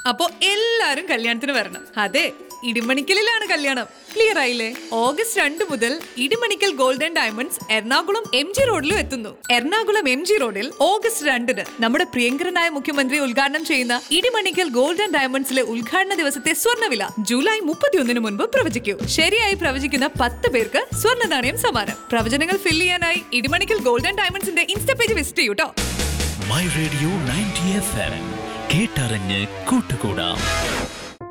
അപ്പോ എല്ലാരും കല്യാണത്തിന് വരണം അതെ ഇടിമണിക്കലിലാണ് കല്യാണം ക്ലിയർ ആയില്ലേ ഓഗസ്റ്റ് രണ്ട് മുതൽ Idimanickal golden diamonds Ernakulam M G റോഡിലും എത്തുന്നു എറണാകുളം എം ജി റോഡിൽ ഓഗസ്റ്റ് രണ്ടിന് നമ്മുടെ പ്രിയങ്കരനായ മുഖ്യമന്ത്രി ഉദ്ഘാടനം ചെയ്യുന്ന ഇടിമണിക്കൽ ഗോൾഡൻ ഡയമണ്ട്സിലെ ഉദ്ഘാടന ദിവസത്തെ സ്വർണ്ണവില ജൂലൈ മുപ്പത്തിയൊന്നിന് മുൻപ് പ്രവചിക്കൂ ശരിയായി പ്രവചിക്കുന്ന പത്ത് പേർക്ക് സ്വർണ്ണ നാണയം സമ്മാനം പ്രവചനങ്ങൾ ഫിൽ ചെയ്യാനായി ഇടിമണിക്കൽ ഗോൾഡൻ ഡയമണ്ട്സിന്റെ ഇൻസ്റ്റാ പേജ് വിസിറ്റ് ചെയ്യൂ ട്ടോ my radio ninety F M കേട്ടറിഞ്ഞ് കൂട്ടുകൂടാം